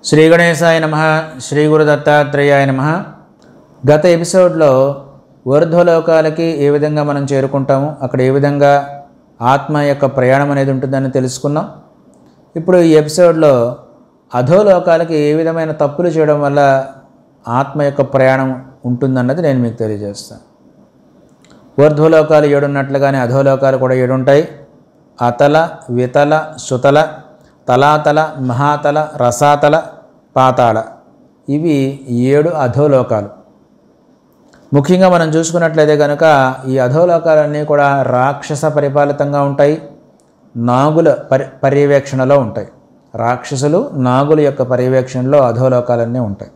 శ్రీ గణేశాయ నమ శ్రీ గురు దత్తాత్రేయాయ నమ గత ఎపిసోడ్లో ఊర్ధ్వలోకాలకి ఏ విధంగా మనం చేరుకుంటాము అక్కడ ఏ విధంగా ఆత్మ యొక్క ప్రయాణం అనేది ఉంటుందని తెలుసుకున్నాం ఇప్పుడు ఈ ఎపిసోడ్లో అధోలోకాలకి ఏ విధమైన తప్పులు చేయడం వల్ల ఆత్మ యొక్క ప్రయాణం ఉంటుందన్నది నేను మీకు తెలియజేస్తాను ఊర్ధ్వలోకాలు ఏడున్నట్లుగానే అధోలోకాలు కూడా ఏడుంటాయి అతల వితల సుతల తలాతల మహాతల రసాతల పాతాళ ఇవి ఏడు అధోలోకాలు ముఖ్యంగా మనం చూసుకున్నట్లయితే కనుక ఈ అధోలోకాలన్నీ కూడా రాక్షస పరిపాలితంగా ఉంటాయి నాగుల పరి పర్యవేక్షణలో ఉంటాయి రాక్షసులు నాగుల యొక్క పర్యవేక్షణలో అధోలోకాలన్నీ ఉంటాయి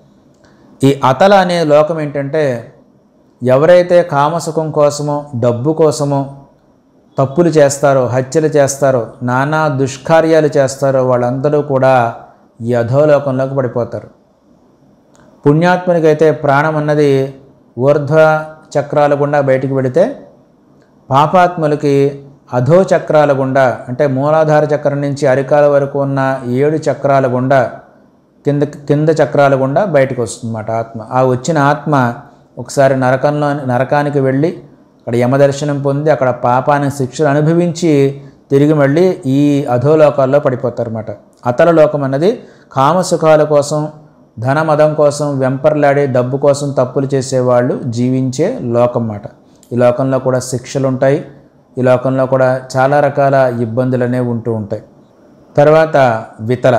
ఈ అతల అనే లోకం ఏంటంటే ఎవరైతే కామసుఖం కోసమో డబ్బు కోసమో తప్పులు చేస్తారో హత్యలు చేస్తారో నానా దుష్కార్యాలు చేస్తారో వాళ్ళందరూ కూడా ఈ అధోలోకంలోకి పడిపోతారు పుణ్యాత్మునికైతే ప్రాణం అన్నది ఊర్ధ్వ చక్రాల గుండా బయటికి వెళితే పాపాత్ములకి అధో చక్రాల గుండా అంటే మూలాధార చక్రం నుంచి అరికాల వరకు ఉన్న ఏడు చక్రాల గుండా కింద కింద చక్రాల గుండా బయటకు వస్తుందన్నమాట ఆత్మ ఆ వచ్చిన ఆత్మ ఒకసారి నరకంలో నరకానికి వెళ్ళి అక్కడ యమదర్శనం పొంది అక్కడ పాపానికి శిక్షలు అనుభవించి తిరిగి మళ్ళీ ఈ అధోలోకాల్లో పడిపోతారన్నమాట అతల లోకం అన్నది కామసుఖాల కోసం ధనమదం కోసం వెంపర్లాడే డబ్బు కోసం తప్పులు చేసేవాళ్ళు జీవించే లోకం అన్నమాట ఈ లోకంలో కూడా శిక్షలు ఉంటాయి ఈ లోకంలో కూడా చాలా రకాల ఇబ్బందులు అనేవి ఉంటూ ఉంటాయి తర్వాత వితల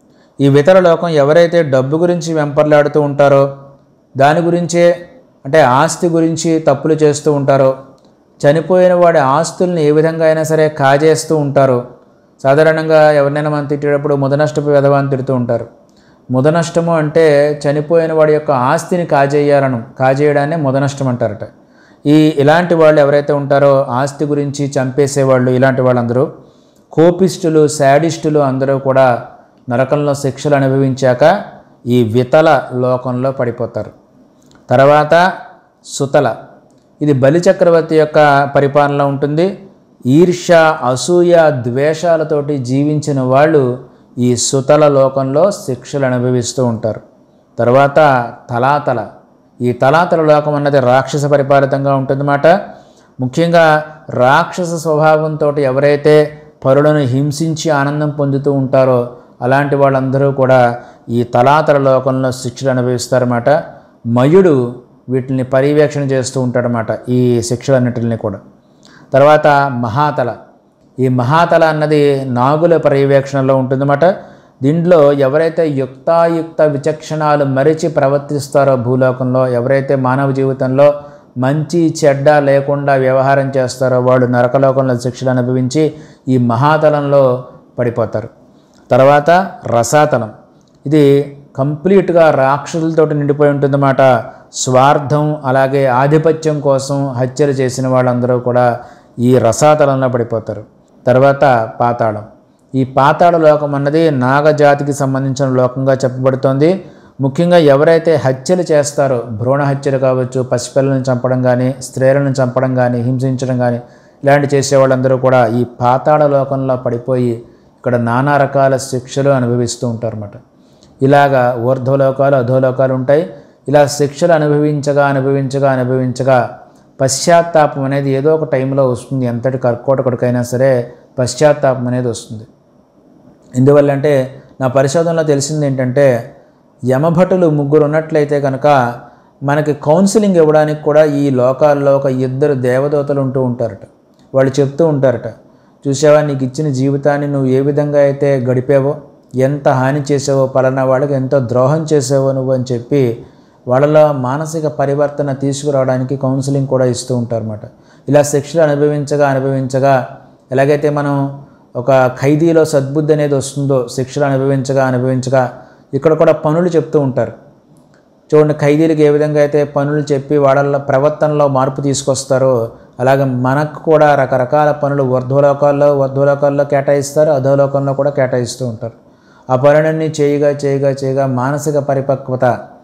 ఈ వితల లోకం ఎవరైతే డబ్బు గురించి వెంపర్లాడుతూ ఉంటారో దాని గురించే అంటే ఆస్తి గురించి తప్పులు చేస్తూ ఉంటారో చనిపోయిన వాడి ఆస్తుల్ని ఏ విధంగా అయినా సరే కాజేస్తూ ఉంటారో సాధారణంగా ఎవరినైనా మనం తిట్టేటప్పుడు ముదనష్టపు విధవ అని తిడుతూ ఉంటారు ముదనష్టము అంటే చనిపోయిన వాడి యొక్క ఆస్తిని కాజేయాలను కాజేయడాన్ని ముదనష్టం అంటారట ఈ ఇలాంటి వాళ్ళు ఎవరైతే ఉంటారో ఆస్తి గురించి చంపేసేవాళ్ళు ఇలాంటి వాళ్ళందరూ కోపిస్టులు శాడిస్టులు అందరూ కూడా నరకంలో శిక్షలు అనుభవించాక ఈ వితల లోకంలో పడిపోతారు తర్వాత సుతల ఇది బలిచక్రవర్తి యొక్క పరిపాలన ఉంటుంది ఈర్ష్య అసూయ ద్వేషాలతోటి జీవించిన వాళ్ళు ఈ సుతల లోకంలో శిక్షలు అనుభవిస్తూ ఉంటారు తర్వాత తలాతల ఈ తలాతల లోకం అన్నది రాక్షస పరిపాలితంగా ఉంటుందన్నమాట ముఖ్యంగా రాక్షస స్వభావంతో ఎవరైతే పరులను హింసించి ఆనందం పొందుతూ ఉంటారో అలాంటి వాళ్ళందరూ కూడా ఈ తలాతల లోకంలో శిక్షలు అనుభవిస్తారన్నమాట మయుడు వీటిని పర్యవేక్షణ చేస్తూ ఉంటాడనమాట ఈ శిక్షలన్నిటిని కూడా తర్వాత మహాతల ఈ మహాతల అన్నది నాగుల పర్యవేక్షణలో ఉంటుందన్నమాట దీంట్లో ఎవరైతే యుక్తాయుక్త విచక్షణాలు మరిచి ప్రవర్తిస్తారో భూలోకంలో ఎవరైతే మానవ జీవితంలో మంచి చెడ్డ లేకుండా వ్యవహారం చేస్తారో వాళ్ళు నరకలోకంలో శిక్షలు అనుభవించి ఈ మహాతలంలో పడిపోతారు తర్వాత రసాతలం ఇది కంప్లీట్గా రాక్షసులతోటి నిండిపోయి ఉంటుందన్నమాట స్వార్థం అలాగే ఆధిపత్యం కోసం హత్యలు చేసిన వాళ్ళందరూ కూడా ఈ రసాతలంలో పడిపోతారు తర్వాత పాతాళం ఈ పాతాళ లోకం అన్నది నాగజాతికి సంబంధించిన లోకంగా చెప్పబడుతోంది ముఖ్యంగా ఎవరైతే హత్యలు చేస్తారో భ్రూణ హత్యలు కావచ్చు పసిపిల్లలను చంపడం కానీ స్త్రీలను చంపడం కానీ హింసించడం కానీ ఇలాంటి చేసే వాళ్ళందరూ కూడా ఈ పాతాళ లోకంలో పడిపోయి ఇక్కడ నానా రకాల శిక్షలు అనుభవిస్తూ ఉంటారన్నమాట ఇలాగా ఊర్ధ్వలోకాలు అధోలోకాలు ఉంటాయి ఇలా శిక్షలు అనుభవించగా అనుభవించగా అనుభవించగా పశ్చాత్తాపం అనేది ఏదో ఒక టైంలో వస్తుంది ఎంతటి కర్కోటకుడికైనా సరే పశ్చాత్తాపం అనేది వస్తుంది ఎందువల్లంటే నా పరిశోధనలో తెలిసింది ఏంటంటే యమభటులు ముగ్గురు ఉన్నట్లయితే కనుక మనకి కౌన్సిలింగ్ ఇవ్వడానికి కూడా ఈ లోకాల్లో ఒక ఇద్దరు దేవదూతలు ఉంటూ ఉంటారట వాళ్ళు చెప్తూ ఉంటారట చూసావా నీకు ఇచ్చిన జీవితాన్ని నువ్వు ఏ విధంగా అయితే గడిపావో ఎంత హాని చేసావో పలానా వాళ్ళకి ఎంతో ద్రోహం చేసావో నువ్వు అని చెప్పి వాళ్ళలో మానసిక పరివర్తన తీసుకురావడానికి కౌన్సిలింగ్ కూడా ఇస్తూ ఉంటారన్నమాట ఇలా శిక్షలు అనుభవించగా అనుభవించగా ఎలాగైతే మనం ఒక ఖైదీలో సద్బుద్ధి అనేది వస్తుందో శిక్షలు అనుభవించగా అనుభవించగా ఇక్కడ కూడా పనులు చెప్తూ ఉంటారు చూడండి ఖైదీలకు ఏ విధంగా అయితే పనులు చెప్పి వాళ్ళ ప్రవర్తనలో మార్పు తీసుకొస్తారో అలాగే మనకు కూడా రకరకాల పనులు ఊర్ధ్వలోకాల్లో ఊర్ధ్వలోకాల్లో కేటాయిస్తారు అధోలోకంలో కూడా కేటాయిస్తూ ఉంటారు ఆ పనులన్నీ చేయగా చేయగా చేయగా మానసిక పరిపక్వత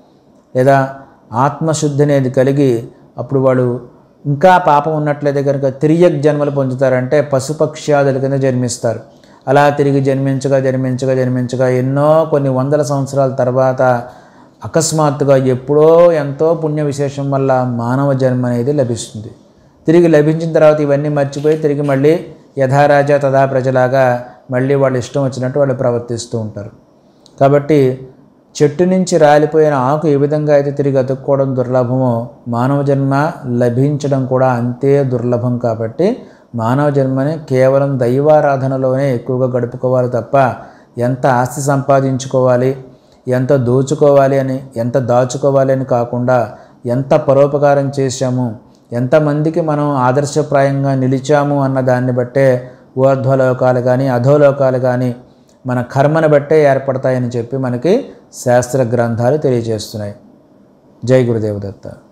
లేదా ఆత్మశుద్ధి అనేది కలిగి అప్పుడు వాళ్ళు ఇంకా పాపం ఉన్నట్లయితే కనుక తిరియక్ జన్మలు పొందుతారంటే పశుపక్ష్యాదుల కింద జన్మిస్తారు అలా తిరిగి జన్మించగా జన్మించగా జన్మించగా ఎన్నో కొన్ని వందల సంవత్సరాల తర్వాత అకస్మాత్తుగా ఎప్పుడో ఎంతో పుణ్య విశేషం వల్ల మానవ జన్మ అనేది లభిస్తుంది తిరిగి లభించిన తర్వాత ఇవన్నీ మర్చిపోయి తిరిగి మళ్ళీ యథారాజా తథా ప్రజలాగా మళ్ళీ వాళ్ళు ఇష్టం వచ్చినట్టు వాళ్ళు ప్రవర్తిస్తూ ఉంటారు కాబట్టి చెట్టు నుంచి రాలిపోయిన ఆకు ఏ విధంగా అయితే తిరిగి అతుక్కోవడం దుర్లభమో మానవ జన్మ లభించడం కూడా అంతే దుర్లభం కాబట్టి మానవ జన్మని కేవలం దైవారాధనలోనే ఎక్కువగా గడుపుకోవాలి తప్ప ఎంత ఆస్తి సంపాదించుకోవాలి ఎంత దోచుకోవాలి అని ఎంత దాచుకోవాలి అని కాకుండా ఎంత పరోపకారం చేశాము ఎంతమందికి మనం ఆదర్శప్రాయంగా నిలిచాము అన్న దాన్ని బట్టే ఊర్ధ్వలోకాలు కానీ అధోలోకాలు కానీ మన కర్మను బట్టే ఏర్పడతాయని చెప్పి మనకి శాస్త్ర గ్రంథాలు తెలియజేస్తున్నాయి జై గురుదేవదత్త